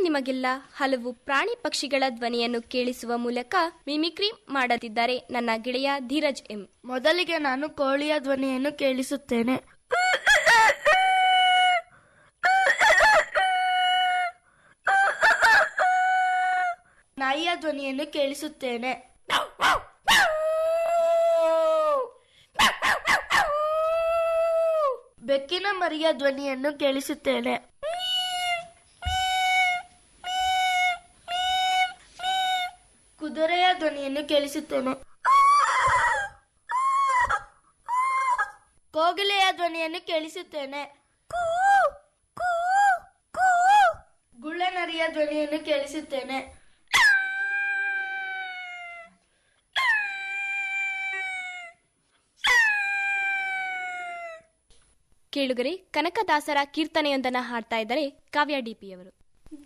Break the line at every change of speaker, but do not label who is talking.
ನಿಮಗೆಲ್ಲ ಹಲವು ಪ್ರಾಣಿ ಪಕ್ಷಿಗಳ ಧ್ವನಿಯನ್ನು ಕೇಳಿಸುವ ಮೂಲಕ ಮಿಮಿಕ್ರಿ ಮಾಡುತ್ತಿದ್ದಾರೆ ನನ್ನ ಗೆಳೆಯ ಧೀರಜ್ ಎಂ
ಮೊದಲಿಗೆ ನಾನು ಕೋಳಿಯ ಧ್ವನಿಯನ್ನು ಕೇಳಿಸುತ್ತೇನೆ ನಾಯಿಯ ಧ್ವನಿಯನ್ನು ಕೇಳಿಸುತ್ತೇನೆ ಬೆಕ್ಕಿನ ಮರಿಯ ಧ್ವನಿಯನ್ನು ಕೇಳಿಸುತ್ತೇನೆ ಕುದುರೆಯ ಧ್ವನಿಯನ್ನು ಕೇಳಿಸುತ್ತೇನೆ ಕೋಗಿಲೆಯ ಧ್ವನಿಯನ್ನು ಕೇಳಿಸುತ್ತೇನೆ ಗುಳ್ಳನರಿಯ ಧ್ವನಿಯನ್ನು ಕೇಳಿಸುತ್ತೇನೆ
ಕೇಳುಗರೆ ಕನಕದಾಸರ ಕೀರ್ತನೆಯೊಂದನ್ನು ಹಾಡ್ತಾ ಇದ್ದಾರೆ ಕಾವ್ಯ ಡಿಪಿಯವರು